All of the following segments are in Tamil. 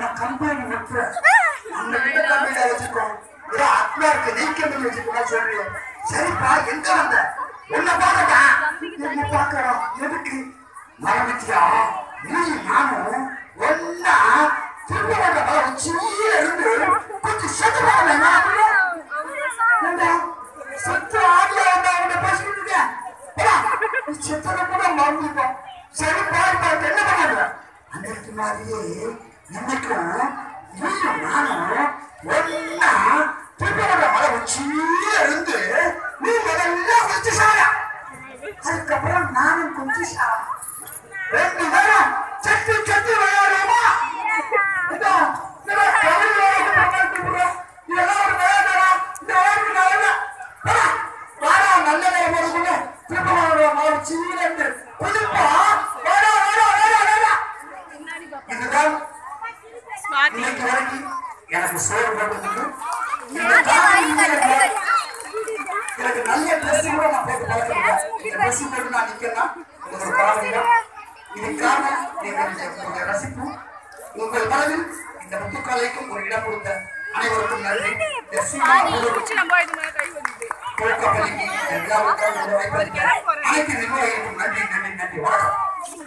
உன்னை கம்பெனி விட்டுற அந்த கிட்ட கம்பெனியில வச்சுக்கோ ஏதோ ஆத்மா இருக்கு நீ கம்பெனி வச்சுக்கோ சொல்றீங்க சரிப்பா எங்க வந்த உன்னை பார்க்கட்டா என்ன பார்க்கறோம் எதுக்கு மறந்துட்டியா நீ நானும் ஒன்னா திரும்ப வச்சு இருந்து கொஞ்சம் சதுரா வேணாம் ஏண்டா, சத்து ஆடியா இருந்தா அவனை பேசிக்கிட்டு இருக்க? போடா, நீ செத்ததை கூட மறந்துட்டோம். சரி, பாரு, பாரு, என்ன பண்ணுற? அன்னைக்கு மாதிரியே இன்னைக்கும் நீயும் நானும் ஒண்ணா திருப்பதியோட மலை உச்சியில இருந்து நீ முதல்ல கொஞ்சம் சாயா அதுக்கப்புறம் நானும் கொஞ்சம் சாயா ரெண்டு பேரும் சத்து சத்து விளையாடுவோமா இதோ, இதோ கபடி விளையாட்டு பண்ணாட்டு இருக்கிறோம். இதெல்லாம் ஒரு விளையாட்டுடா. இந்த விளையாட்டு நல்லதா? வாடா, வாடா, நல்ல நேரம் வருதுங்க. திருப்பதியோட மலை உச்சியில இருந்து குதிப்பா. வாடா, வாடா, வாடா, வாடா. இதுதான் இன்னைக்கு வரைக்கும் எனக்கு சோறு போட்டதுக்கு இந்த காரணம் எனக்கு நல்ல ட்ரெஸ் கூட நான் போட்டு பழக்கம் இந்த ட்ரெஸ் போட்டு நான் நிக்கிறேன்னா இது ஒரு காரணம் இதுக்காக நீங்கள் உங்களுடைய ரசிப்பு உங்கள் மனதில் இந்த முத்துக்காலைக்கும் ஒரு இடம் கொடுத்த அனைவருக்கும் நன்றி இந்த சினிமா முழு துவக்கப்பள்ளிக்கு இந்த விழாவுக்காக ஒரு வாய்ப்பளித்த அனைத்து நிர்வாகிகளுக்கும் நன்றி நன்றி நன்றி வணக்கம்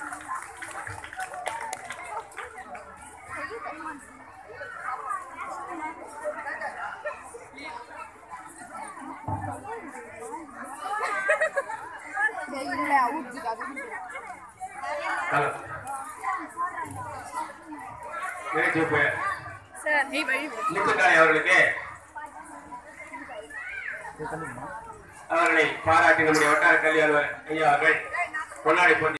ஹலோ நினைச்சு சார் நீ வழி முத்துக்காளி அவர்களுக்கு அவர்களை பாராட்டி நம்முடைய வட்டார கல்வி அலுவலர் ஐயா அவர்கள் பொன்னாடை போட்டி